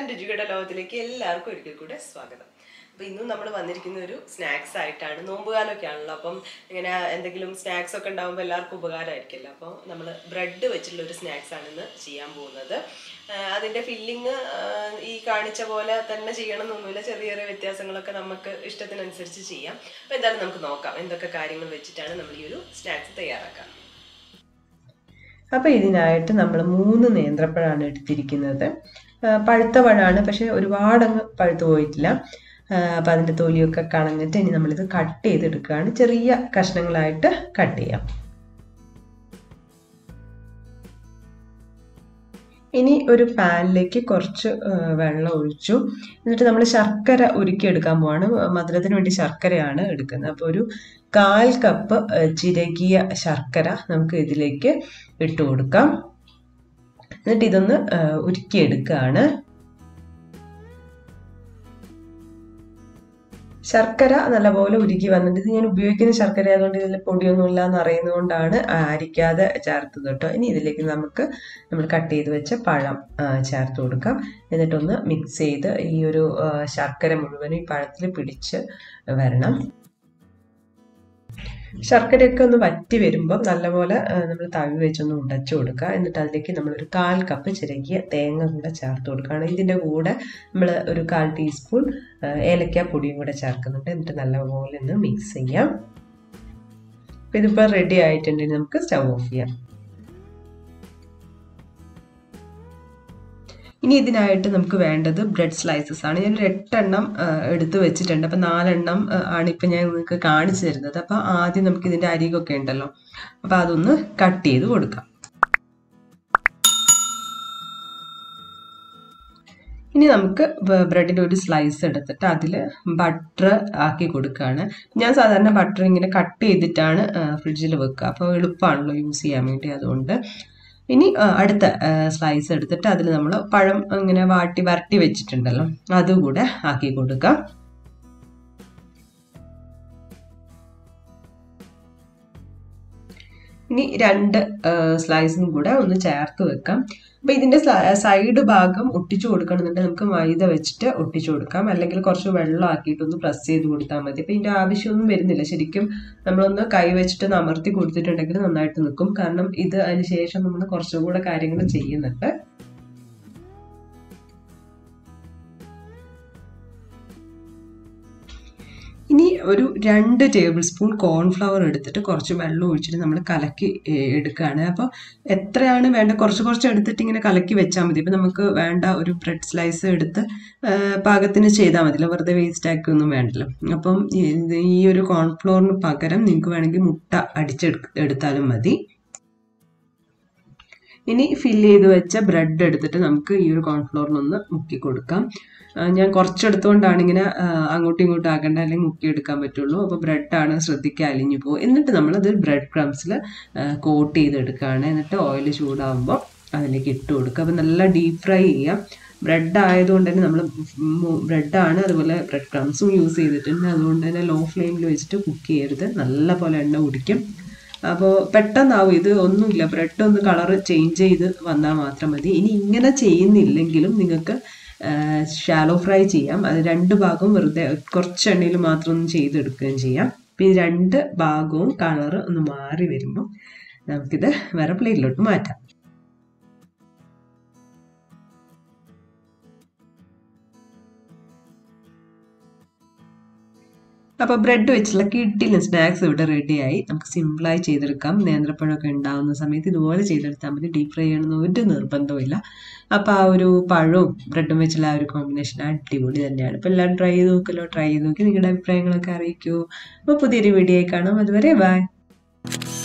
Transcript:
നമസ്കാരം രുചികയുടെ ലോകത്തിലേക്ക് എല്ലാവർക്കും ഒരിക്കൽ കൂടെ സ്വാഗതം അപ്പോൾ ഇന്നും നമ്മൾ വന്നിരിക്കുന്ന ഒരു സ്നാക്സ് ആയിട്ടാണ് നോമ്പുകാലമൊക്കെ ആണല്ലോ അപ്പം ഇങ്ങനെ എന്തെങ്കിലും സ്നാക്സ് ഒക്കെ ഉണ്ടാകുമ്പോൾ എല്ലാവർക്കും ഉപകാരമായിരിക്കുമല്ലോ അപ്പോൾ നമ്മൾ ബ്രെഡ് വെച്ചിട്ടുള്ള ഒരു സ്നാക്സ് ആണ് ഇന്ന് ചെയ്യാൻ പോകുന്നത് ആ, അതിൻ്റെ ഫില്ലിങ് ഈ കാണിച്ച പോലെ തന്നെ ചെയ്യണം എന്നൊന്നുമില്ല ചെറിയ ചെറിയ വ്യത്യാസങ്ങളൊക്കെ നമുക്ക് ഇഷ്ടത്തിനനുസരിച്ച് ചെയ്യാം അപ്പോൾ എന്തായാലും നമുക്ക് നോക്കാം എന്തൊക്കെ കാര്യങ്ങൾ വെച്ചിട്ടാണ് നമ്മൾ ഈ ഒരു സ്നാക്സ് തയ്യാറാക്കാം അപ്പോൾ ഇതിനായിട്ട് നമ്മൾ മൂന്ന് നേന്ത്രപ്പഴമാണ് എടുത്തിരിക്കുന്നത് ആ, പഴുത്ത പഴമാണ് പക്ഷെ ഒരുപാടങ്ങ് പഴുത്തു പോയിട്ടില്ല അപ്പം അതിൻ്റെ തൊലിയൊക്കെ കളഞ്ഞിട്ട് ഇനി നമ്മളിത് കട്ട് ചെയ്തെടുക്കുകയാണ് ചെറിയ കഷ്ണങ്ങളായിട്ട് കട്ട് ചെയ്യാം ഇനി ഒരു പാനിലേക്ക് കുറച്ച് ആ, വെള്ളം ഒഴിച്ചു എന്നിട്ട് നമ്മൾ ശർക്കര ഉരുക്കിയെടുക്കാൻ പോവാണ് മധുരത്തിന് വേണ്ടി ശർക്കരയാണ് എടുക്കുന്നത് അപ്പോൾ ഒരു കാൽ കപ്പ് ആ, ചിരകിയ ശർക്കര നമുക്ക് ഇതിലേക്ക് ഇട്ട് കൊടുക്കാം എന്നിട്ട് ഇതൊന്ന് ആ, ഉരുക്കിയെടുക്കുകയാണ് ശർക്കര നല്ലപോലെ ഉരുക്കി വന്നിട്ട് ഇത് ഞാൻ ഉപയോഗിക്കുന്ന ശർക്കര ആയതുകൊണ്ട് ഇതിൽ പൊടിയൊന്നും ഇല്ല എന്ന് അറിയുന്നതുകൊണ്ടാണ് അരിക്കാതെ ചേർത്തത് കേട്ടോ ഇനി ഇതിലേക്ക് നമുക്ക് നമ്മൾ കട്ട് ചെയ്ത് വെച്ച പഴം ആ, ചേർത്ത് കൊടുക്കാം എന്നിട്ടൊന്ന് മിക്സ് ചെയ്ത് ഈ ഒരു ആ, ശർക്കര മുഴുവനും ഈ പഴത്തിൽ പിടിച്ച് വരണം ശർക്കരയൊക്കെ ഒന്ന് വറ്റി വരുമ്പോൾ നല്ലപോലെ നമ്മൾ തവി വെച്ചൊന്ന് ഉടച്ചു കൊടുക്കുക എന്നിട്ട് അതിലേക്ക് നമ്മളൊരു കാൽ കപ്പ് ചിരകിയ തേങ്ങ കൂടെ ചേർത്ത് കൊടുക്കുകയാണ് ഇതിൻ്റെ കൂടെ നമ്മൾ ഒരു കാൽ ടീസ്പൂൺ ഏലക്ക പൊടിയും കൂടെ ചേർക്കുന്നുണ്ട് എന്നിട്ട് നല്ലപോലെ ഒന്ന് മിക്സ് ചെയ്യാം അപ്പോൾ ഇതിപ്പോൾ റെഡി ആയിട്ടുണ്ടെങ്കിൽ നമുക്ക് സ്റ്റവ് ഓഫ് ചെയ്യാം ഇനി ഇതിനായിട്ട് നമുക്ക് വേണ്ടത് ബ്രെഡ് സ്ലൈസസ് ആണ് ഞാൻ ഒരു എട്ടെണ്ണം ആ, എടുത്ത് വെച്ചിട്ടുണ്ട് അപ്പം നാലെണ്ണം ആ, ആണ് ഇപ്പം ഞാൻ നിങ്ങൾക്ക് കാണിച്ചു തരുന്നത് അപ്പോൾ ആദ്യം നമുക്ക് ഇതിൻ്റെ അരികൊക്കെ ഉണ്ടല്ലോ അപ്പോൾ അതൊന്ന് കട്ട് ചെയ്ത് കൊടുക്കാം ഇനി നമുക്ക് ബ്രെഡിൻ്റെ ഒരു സ്ലൈസ് എടുത്തിട്ട് അതിൽ ബട്ടർ ആക്കി കൊടുക്കുകയാണ് ഞാൻ സാധാരണ ബട്ടർ ഇങ്ങനെ കട്ട് ചെയ്തിട്ടാണ് ഫ്രിഡ്ജിൽ വെക്കുക അപ്പോൾ എളുപ്പമാണല്ലോ യൂസ് ചെയ്യാൻ വേണ്ടി അതുകൊണ്ട് ഇനി ആ, അടുത്ത സ്ലൈസ് എടുത്തിട്ട് അതിൽ നമ്മൾ പഴം ഇങ്ങനെ വാട്ടി വരട്ടി വെച്ചിട്ടുണ്ടല്ലോ അതുകൂടെ ആക്കി കൊടുക്കാം ഇനി രണ്ട് സ്ലൈസും കൂടെ ഒന്ന് ചേർത്ത് വെക്കാം അപ്പോൾ ഇതിൻ്റെ സൈഡ് ഭാഗം ഒട്ടിച്ചു കൊടുക്കണമെന്നുണ്ടെങ്കിൽ നമുക്ക് മൈദ വെച്ചിട്ട് ഒട്ടിച്ചു കൊടുക്കാം അല്ലെങ്കിൽ കുറച്ച് വെള്ളം ആക്കിയിട്ടൊന്ന് പ്രസ് ചെയ്ത് കൊടുത്താൽ മതി അപ്പോൾ ഇതിൻ്റെ ആവശ്യമൊന്നും വരുന്നില്ല ശരിക്കും നമ്മളൊന്ന് കൈ വെച്ചിട്ട് ഒന്ന് അമർത്തി കൊടുത്തിട്ടുണ്ടെങ്കിൽ നന്നായിട്ട് നിൽക്കും കാരണം ഇത് അതിന് ശേഷം നമ്മൾ കുറച്ചുകൂടെ കാര്യങ്ങൾ ചെയ്യുന്നുണ്ട് ഇനി ഒരു രണ്ട് ടേബിൾ സ്പൂൺ കോൺഫ്ലവർ എടുത്തിട്ട് കുറച്ച് വെള്ളം ഒഴിച്ചിട്ട് നമ്മൾ കലക്കി ഏ, എടുക്കുകയാണ് അപ്പോൾ എത്രയാണ് വേണ്ട കുറച്ച് കുറച്ച് എടുത്തിട്ട് ഇങ്ങനെ കലക്കി വെച്ചാൽ മതി അപ്പോൾ നമുക്ക് വേണ്ട ഒരു ബ്രെഡ് സ്ലൈസ് എടുത്ത് ആ, പാകത്തിന് ചെയ്താൽ മതിയല്ലോ വെറുതെ വേസ്റ്റ് ആക്കി ഒന്നും വേണ്ടല്ലോ അപ്പം ഇത് ഈ ഒരു കോൺഫ്ലോറിന് പകരം നിങ്ങൾക്ക് വേണമെങ്കിൽ മുട്ട അടിച്ചെടു എടുത്താലും മതി ഇനി ഫില്ല് ചെയ്ത് വെച്ച ബ്രെഡ് എടുത്തിട്ട് നമുക്ക് ഈ ഒരു കോൺഫ്ലോറിനൊന്ന് മുക്കി കൊടുക്കാം ആ, ഞാൻ കുറച്ചെടുത്തുകൊണ്ടാണ് ഇങ്ങനെ ആ, അങ്ങോട്ടും ഇങ്ങോട്ടും ആക്കേണ്ട അല്ലെങ്കിൽ മുക്കി എടുക്കാൻ പറ്റുള്ളൂ അപ്പോൾ ബ്രെഡാണ് ശ്രദ്ധിക്കുക അലിഞ്ഞു പോകും എന്നിട്ട് നമ്മളത് ബ്രെഡ് ക്രംസിൽ കോട്ട് ചെയ്തെടുക്കുകയാണ് എന്നിട്ട് ഓയിൽ ചൂടാകുമ്പോൾ അതിലേക്ക് ഇട്ട് കൊടുക്കുക അപ്പോൾ നല്ല ഡീപ്പ് ഫ്രൈ ചെയ്യാം ബ്രെഡ് ആയതുകൊണ്ട് തന്നെ നമ്മൾ ബ്രെഡാണ് അതുപോലെ ബ്രെഡ് ക്രംസും യൂസ് ചെയ്തിട്ടുണ്ട് അതുകൊണ്ട് തന്നെ ലോ ഫ്ലെയിമിൽ വെച്ചിട്ട് കുക്ക് ചെയ്യരുത് നല്ല പോലെ എണ്ണ കുടിക്കും അപ്പോൾ പെട്ടെന്നാവും ഇത് ഒന്നുമില്ല ബ്രെഡ് ഒന്ന് കളർ ചേഞ്ച് ചെയ്ത് വന്നാൽ മാത്രം മതി ഇനി ഇങ്ങനെ ചെയ്യുന്നില്ലെങ്കിലും നിങ്ങൾക്ക് ഷാലോ ഫ്രൈ ചെയ്യാം അത് രണ്ട് ഭാഗവും വെറുതെ കുറച്ച് എണ്ണയിൽ മാത്രം ഒന്ന് ചെയ്തെടുക്കുകയും ചെയ്യാം അപ്പോൾ ഈ രണ്ട് ഭാഗവും കളർ ഒന്ന് മാറി വരുമ്പോൾ നമുക്കിത് വേറെ പ്ലേറ്റിലോട്ട് മാറ്റാം അപ്പോൾ ബ്രെഡ് വെച്ചുള്ള കിഡിലും സ്നാക്സ് ഇവിടെ റെഡിയായി നമുക്ക് സിമ്പിളായി ചെയ്തെടുക്കാം നേന്ത്രപ്പഴമൊക്കെ ഉണ്ടാകുന്ന സമയത്ത് ഇതുപോലെ ചെയ്തെടുത്താൽ മതി ഡീപ് ഫ്രൈ ചെയ്യണമെന്ന് ഒരു നിർബന്ധമില്ല അപ്പോൾ ആ ഒരു പഴവും ബ്രെഡും വെച്ചുള്ള ആ ഒരു കോമ്പിനേഷൻ അടിപൊളി തന്നെയാണ് അപ്പോൾ എല്ലാവരും ട്രൈ ചെയ്ത് നോക്കല്ലോ ട്രൈ ചെയ്ത് നോക്കി നിങ്ങളുടെ അഭിപ്രായങ്ങളൊക്കെ അറിയിക്കൂ അപ്പോൾ പുതിയൊരു വീഡിയോ കാണാം അതുവരെ ബൈ